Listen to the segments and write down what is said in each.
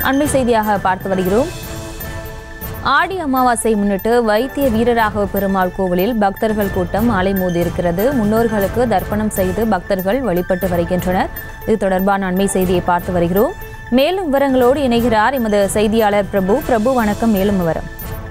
அண்மை செய்தியாக பார்த்து வருகிறோம் ஆடி அமாவாசை முன்னிட்டு வைத்திய வீரராகவ பெருமாள் கோவிலில் பக்தர்கள் கூட்டம் அலைமோதி இருக்கிறது முன்னோர்களுக்கு தர்ப்பணம் செய்து பக்தர்கள் வழிபட்டு வருகின்றனர் இது தொடர்பான அண்மை செய்தியை பார்த்து வருகிறோம் மேலும் விவரங்களோடு இணைகிறார் எமது செய்தியாளர் பிரபு பிரபு வணக்கம் மேலும் விவரம்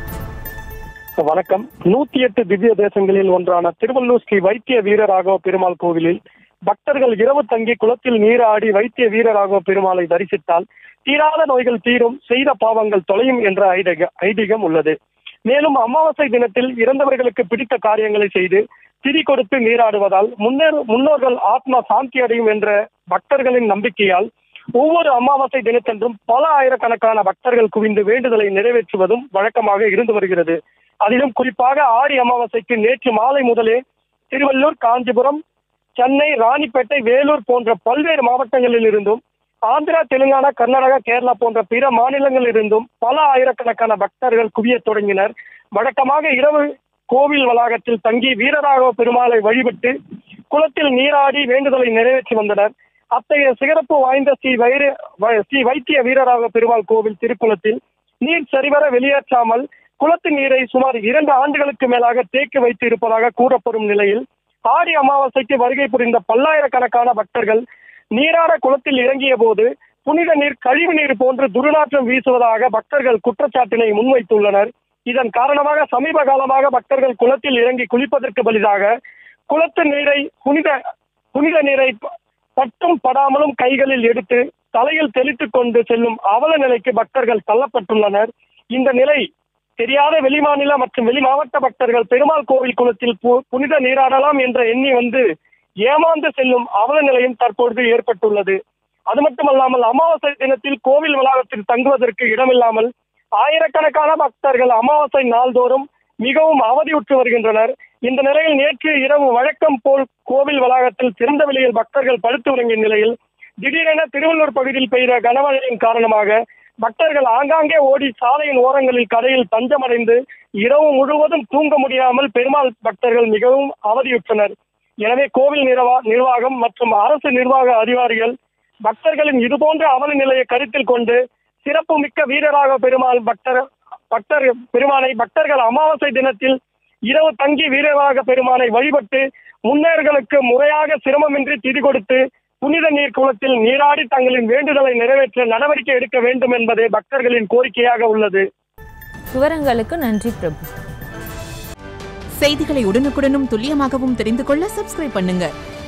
வணக்கம் நூத்தி எட்டு திவ்ய தேசங்களில் ஒன்றான திருவள்ளூர் ஸ்ரீ வைத்திய வீரராகவ பெருமாள் கோவிலில் பக்தர்கள் இரவு தங்கி குளத்தில் நீராடி வைத்திய வீரராகவ பெருமாளை தரிசித்தால் தீராத நோய்கள் தீரும் செய்த பாவங்கள் தொலையும் என்ற ஐதீக ஐதீகம் உள்ளது மேலும் அமாவாசை தினத்தில் இறந்தவர்களுக்கு பிடித்த காரியங்களை செய்து திரி கொடுத்து நீராடுவதால் முன்னேற முன்னோர்கள் ஆத்மா சாந்தி அடையும் என்ற பக்தர்களின் நம்பிக்கையால் ஒவ்வொரு அமாவாசை தினத்தன்றும் பல ஆயிரக்கணக்கான பக்தர்கள் குவிந்து வேண்டுதலை நிறைவேற்றுவதும் வழக்கமாக இருந்து வருகிறது அதிலும் குறிப்பாக ஆடி அமாவாசைக்கு நேற்று மாலை முதலே திருவள்ளூர் காஞ்சிபுரம் சென்னை ராணிப்பேட்டை வேலூர் போன்ற பல்வேறு மாவட்டங்களில் இருந்தும் ஆந்திரா தெலுங்கானா கர்நாடகா கேரளா போன்ற பிற மாநிலங்களில் இருந்தும் பல ஆயிரக்கணக்கான பக்தர்கள் குவியத் தொடங்கினர் வழக்கமாக இரவு கோவில் வளாகத்தில் தங்கி வீரராகவ பெருமாளை வழிபட்டு குளத்தில் நீராடி வேண்டுதலை நிறைவேற்றி வந்தனர் அத்தகைய சிறப்பு வாய்ந்த ஸ்ரீ வைர வ- ஸ்ரீ வைத்திய வீரராக பெருமாள் கோவில் திருக்குளத்தில் நீர் சரிவர வெளியேற்றாமல் குளத்து நீரை சுமார் இரண்டு ஆண்டுகளுக்கு மேலாக தேக்கி வைத்து இருப்பதாக கூறப்படும் நிலையில் ஆடி அமாவாசைக்கு வருகை புரிந்த பல்லாயிரக்கணக்கான பக்தர்கள் நீராட குளத்தில் இறங்கிய போது புனித நீர் கழிவு நீர் போன்று துர்நாற்றம் வீசுவதாக பக்தர்கள் குற்றச்சாட்டினை முன்வைத்துள்ளனர் இதன் காரணமாக சமீப காலமாக பக்தர்கள் குளத்தில் இறங்கி குளிப்பதற்கு பதிலாக குளத்து நீரை புனித புனித நீரை ப- பட்டும் படாமலும் கைகளில் எடுத்து தலையில் தெளித்துக் கொண்டு செல்லும் அவல நிலைக்கு பக்தர்கள் தள்ளப்பட்டுள்ளனர் இந்த நிலை தெரியாத வெளிமாநில மற்றும் வெளி மாவட்ட பக்தர்கள் பெருமாள் கோவில் குளத்தில் பு- புனித நீராடலாம் என்ற எண்ணி வந்து ஏமாந்து செல்லும் அவல நிலையும் தற்பொழுது ஏற்பட்டுள்ளது அது மட்டுமல்லாமல் அமாவாசை தினத்தில் கோவில் வளாகத்தில் தங்குவதற்கு இடமில்லாமல் ஆயிரக்கணக்கான பக்தர்கள் அமாவாசை நாள்தோறும் மிகவும் அவதியுற்று வருகின்றனர் இந்த நிலையில் நேற்று இரவு வழக்கம் போல் கோவில் வளாகத்தில் திறந்த வெளியில் பக்தர்கள் படுத்து உறங்கிய நிலையில் திடீரென திருவள்ளூர் பகுதியில் பெய்த கனமழையின் காரணமாக பக்தர்கள் ஆங்காங்கே ஓடி சாலையின் ஓரங்களில் கடையில் தஞ்சமடைந்து இரவு முழுவதும் தூங்க முடியாமல் பெருமாள் பக்தர்கள் மிகவும் அவதியுற்றனர் எனவே கோவில் நிர்வா நிர்வாகம் மற்றும் அரசு நிர்வாக அதிகாரிகள் பக்தர்களின் இதுபோன்ற அவல நிலையை கருத்தில் கொண்டு சிறப்பு மிக்க வீரராக பெருமாள் பக்தர் பக்தர் பெருமானை பக்தர்கள் அமாவாசை தினத்தில் இரவு தங்கி வீரராக பெருமானை வழிபட்டு முன்னேர்களுக்கு முறையாக சிரமமின்றி திதி கொடுத்து புனித நீர் குளத்தில் நீராடி தங்களின் வேண்டுதலை நிறைவேற்ற நடவடிக்கை எடுக்க வேண்டும் என்பதே பக்தர்களின் கோரிக்கையாக உள்ளது விவரங்களுக்கு நன்றி பிரபு செய்திகளை உடனுக்குடனும் துல்லியமாகவும் தெரிந்து கொள்ள சப்ஸ்கிரைப் பண்ணுங்க